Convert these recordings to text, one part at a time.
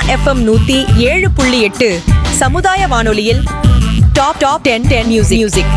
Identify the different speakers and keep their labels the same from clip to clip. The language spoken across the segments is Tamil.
Speaker 1: எஃப்எம் நூத்தி ஏழு புள்ளி எட்டு சமுதாய வானொலியில் top top ten ten music music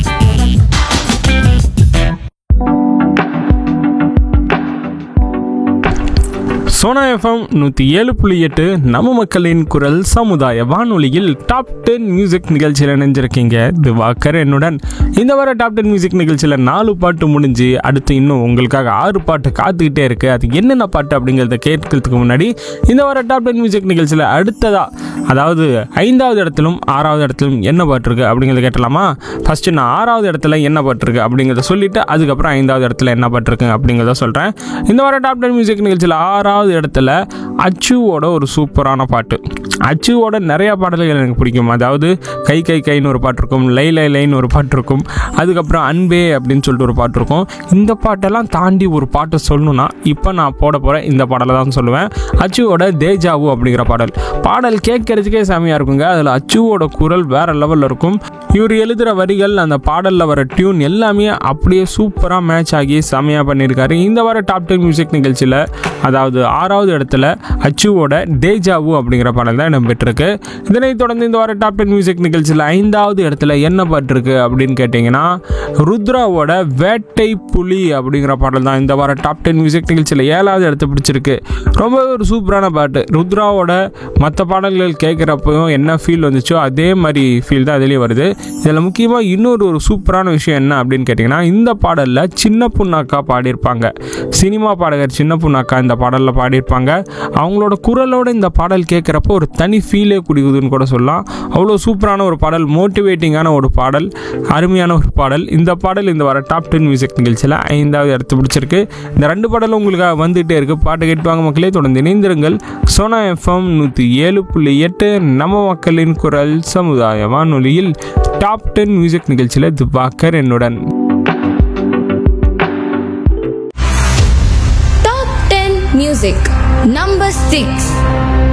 Speaker 2: Sona FM நூற்றி ஏழு புள்ளி எட்டு நம்ம மக்களின் குரல் சமுதாய வானொலியில் டாப் டென் மியூசிக் நிகழ்ச்சியில் இணைஞ்சிருக்கீங்க திவாகர் என்னுடன் இந்த வார டாப் டென் மியூசிக் நிகழ்ச்சியில் நாலு பாட்டு முடிஞ்சு அடுத்து இன்னும் உங்களுக்காக ஆறு பாட்டு காத்துக்கிட்டே இருக்கு அது என்னென்ன பாட்டு அப்படிங்கிறத கேட்கறதுக்கு முன்னாடி இந்த வார டாப் டென் மியூசிக் நிகழ்ச்சியில் அடுத்ததா அதாவது ஐந்தாவது இடத்திலும் ஆறாவது இடத்திலும் என்ன பாட்டு இருக்கு அப்படிங்கிறத கேட்டலாமா ஃபர்ஸ்ட் நான் ஆறாவது இடத்துல என்ன பாட்டு இருக்கு அப்படிங்கிறத சொல்லிட்டு அதுக்கப்புறம் ஐந்தாவது இடத்துல என்ன பாட்டு இருக்கு அப்படிங்கிறத சொல்கிறேன் இந்த வார டாப் டென் மியூசிக் நிகழ்ச்சியில் ஆறாவது இடத்துல அச்சுவோட ஒரு சூப்பரான பாட்டு அச்சுவோட நிறைய பாடல்கள் எனக்கு பிடிக்கும் அதாவது கை கை கைன்னு ஒரு பாட்டு இருக்கும் லை லை லைன்னு ஒரு பாட்டு இருக்கும் அதுக்கப்புறம் அன்பே அப்படின்னு சொல்லிட்டு ஒரு பாட்டு இருக்கும் இந்த பாட்டெல்லாம் தாண்டி ஒரு பாட்டை சொல்லணும்னா இப்போ நான் போட போகிற இந்த பாடலை தான் சொல்லுவேன் அச்சுவோட தேஜாவு அப்படிங்கிற பாடல் பாடல் கேட்கறதுக்கே செமையாக இருக்குங்க அதில் அச்சுவோட குரல் வேற லெவலில் இருக்கும் இவர் எழுதுகிற வரிகள் அந்த பாடலில் வர டியூன் எல்லாமே அப்படியே சூப்பராக மேட்ச் ஆகி செமையாக பண்ணியிருக்காரு இந்த வார டாப் டென் மியூசிக் நிகழ்ச்சியில் அதாவது ஆறாவது இடத்துல அச்சுவோட டேஜாவு அப்படிங்கிற பாடல் தான் இடம்பெற்றிருக்கு இதனைத் தொடர்ந்து இந்த வார டாப் டென் மியூசிக் நிகழ்ச்சியில் ஐந்தாவது இடத்துல என்ன பாட்டு இருக்கு அப்படின்னு கேட்டிங்கன்னா ருத்ராவோட வேட்டை புலி அப்படிங்கிற பாடல் தான் இந்த வார டாப் டென் மியூசிக் நிகழ்ச்சியில் ஏழாவது இடத்த பிடிச்சிருக்கு ரொம்ப ஒரு சூப்பரான பாட்டு ருத்ராவோட மற்ற பாடல்கள் கேட்குறப்பையும் என்ன ஃபீல் வந்துச்சோ அதே மாதிரி ஃபீல் தான் அதுலேயும் வருது இதில் முக்கியமாக இன்னொரு ஒரு சூப்பரான விஷயம் என்ன அப்படின்னு கேட்டிங்கன்னா இந்த பாடலில் சின்ன புண்ணாக்கா பாடியிருப்பாங்க சினிமா பாடகர் சின்ன புண்ணாக்கா இந்த பாடலில் பாடியிருப்பாங்க அவங்களோட குரலோட இந்த பாடல் கேட்குறப்போ ஒரு தனி ஃபீலே குடிக்குதுன்னு கூட சொல்லலாம் அவ்வளோ சூப்பரான ஒரு பாடல் மோட்டிவேட்டிங்கான ஒரு பாடல் அருமையான ஒரு பாடல் இந்த பாடல் இந்த வர டாப் டென் மியூசிக் நிகழ்ச்சியில் ஐந்தாவது இடத்து பிடிச்சிருக்கு இந்த ரெண்டு பாடலும் உங்களுக்காக வந்துகிட்டே இருக்குது பாட்டு கேட்டுவாங்க மக்களே தொடர்ந்து இணைந்திருங்கள் சோனா எஃப்எம் நூற்றி ஏழு புள்ளி எட்டு நம்ம மக்களின் குரல் சமுதாய வானொலியில் டாப் டென் மியூசிக் நிகழ்ச்சியில் துபாக்கர் என்னுடன்
Speaker 3: Top 10 Music Number 6